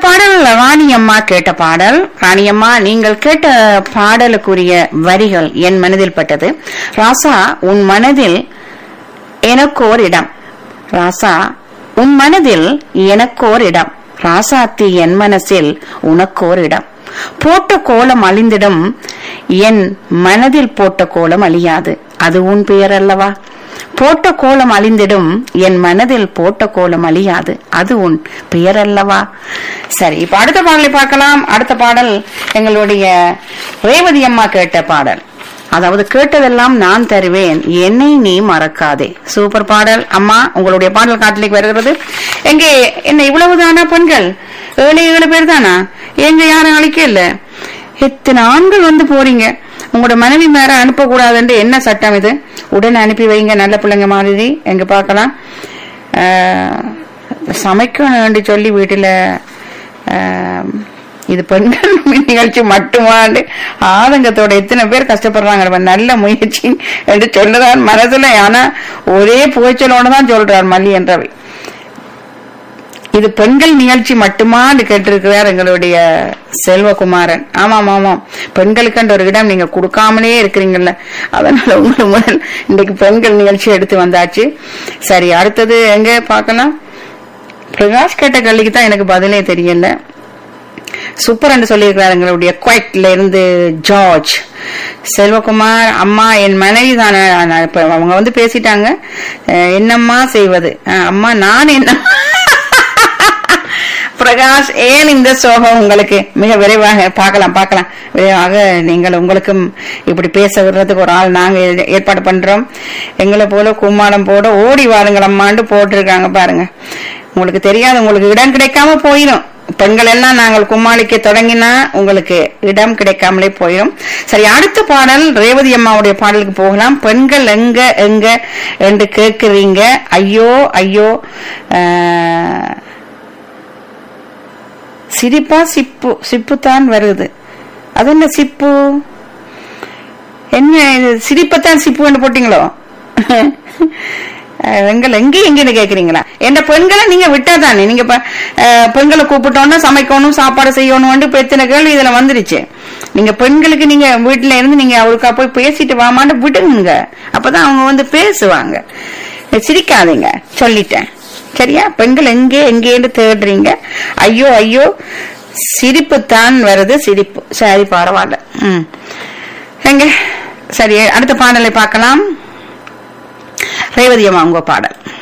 பாடல் ராணியம்மா கேட்ட பாடல் ராணியம்மா நீங்கள் கேட்ட பாடலுக்குரிய வரிகள் என் மனதில் பட்டது ராசா உன் மனதில் எனக்கோர் இடம் ராசா உன் மனதில் எனக்கோர் இடம் ராசாத்தி என் மனசில் உனக்கோர் இடம் போட்ட கோலம் அழிந்திடும் என் மனதில் போட்ட கோலம் அழியாது அது உன் பெயர் அல்லவா போட்ட கோலம் அழிந்திடும் என் மனதில் போட்ட கோலம் அழியாது அது உன் பெயர் அல்லவா சரி இப்ப அடுத்த பாடலை பார்க்கலாம் அடுத்த பாடல் எங்களுடைய ரேவதி அம்மா கேட்ட பாடல் அதாவது கேட்டதெல்லாம் நான் தருவேன் என்னை நீ மறக்காதே சூப்பர் பாடல் அம்மா உங்களுடைய பாடல் காட்டிലേക്ക് வருகிறது எங்கே என்ன இவ்வளவுதானா பெண்கள் ஏழு ஏழு பேர் தானா எங்க யாரும் அழைக்க இல்ல எத்தனை ஆண்கள் வந்து போறீங்க உங்களோட மனைவி மேல அனுப்பக்கூடாதுன்னு என்ன சட்டம் இது உடனே அனுப்பி வைங்க நல்ல பிள்ளைங்க மாதிரி எங்க பார்க்கலாம் ஆஹ், சமைக்கணும் வேண்டி சொல்லி வீட்டுல ஆஹ், இது பெண்கள் நிகழ்ச்சி மட்டுமாண்டு ஆதங்கத்தோட எத்தனை பேர் கஷ்டப்படுறாங்க நம்ம நல்ல முயற்சி என்று சொல்லுறார் மனசுல ஆனா ஒரே புகைச்சலோட தான் சொல்றார் மல்லி என்றவை இது பெண்கள் நிகழ்ச்சி மட்டுமான்னு கேட்டிருக்கிறார் எங்களுடைய செல்வகுமாரன் ஆமாம் ஆமாம் பெண்களுக்கு ஒரு இடம் நீங்க கொடுக்காமலே இருக்கிறீங்கல்ல அதனால உங்களுக்கு முதல் இன்னைக்கு பெண்கள் நிகழ்ச்சி எடுத்து வந்தாச்சு சரி அடுத்தது எங்க பார்க்கலாம் பிரகாஷ் கேட்ட கல்விக்கு தான் எனக்கு பதிலே தெரியல சூப்பர் என்று சொல்லியிருக்கிறார் எங்களுடைய குவைட்ல இருந்து ஜார்ஜ் செல்வகுமார் அம்மா என் மனைவி தானே நான் இப்ப அவங்க வந்து பேசிட்டாங்க அஹ், என்னம்மா செய்வது அஹ், அம்மா நான் என்ன பிரகாஷ் ஏன் இந்த சோகம் உங்களுக்கு மிக விரைவாக பார்க்கலாம் பார்க்கலாம் விரைவாக நீங்கள் உங்களுக்கும் இப்படி பேச விடுறதுக்கு ஒரு ஆள் நாங்க ஏ- ஏற்பாடு பண்றோம் எங்களை போல கும்மாளம் போட ஓடி வாருங்கள் அம்மாண்டு போட்டிருக்காங்க பாருங்க உங்களுக்கு தெரியாது உங்களுக்கு இடம் கிடைக்காம போயிடும் பெண்கள் எல்லாம் நாங்கள் கும்மாளிக்க தொடங்கினா உங்களுக்கு இடம் கிடைக்காமலே போயிடும் சரி அடுத்த பாடல் ரேவதி அம்மாவுடைய பாடலுக்கு போகலாம் பெண்கள் எங்க எங்க என்று கேட்கிறீங்க ஐயோ ஐயோ ஆஹ், சிரிப்பா சிப்பு சிப்பு தான் வருது அது என்ன சிப்பு என்ன இது சிரிப்பத்தான் சிப்புன்னு போட்டீங்களோ அஹ், எங்களை எங்க எங்கன்னு கேக்குறீங்களா எந்த பெண்களை நீங்க விட்டா தானே நீங்க இப்ப, அஹ், பெண்களை கூப்பிட்டோன்னா சமைக்கணும் சாப்பாடு செய்யணும் இப்ப எத்தனை கேள்வி இதுல வந்துருச்சு நீங்க பெண்களுக்கு நீங்க வீட்டுல இருந்து நீங்க அவருக்கா போய் பேசிட்டு வாமான்னு விடுங்க அப்பதான் அவங்க வந்து பேசுவாங்க சிரிக்காதீங்க சொல்லிட்டேன் சரியா பெண்கள் எங்கே எங்கேன்னு தேடுறீங்க ஐயோ ஐயோ சிரிப்பு தான் வருது சிரிப்பு சரி பரவாயில்ல ம் எங்க சரி அடுத்த பாடலை பார்க்கலாம் ரேவதி அம்மா உங்க பாடல்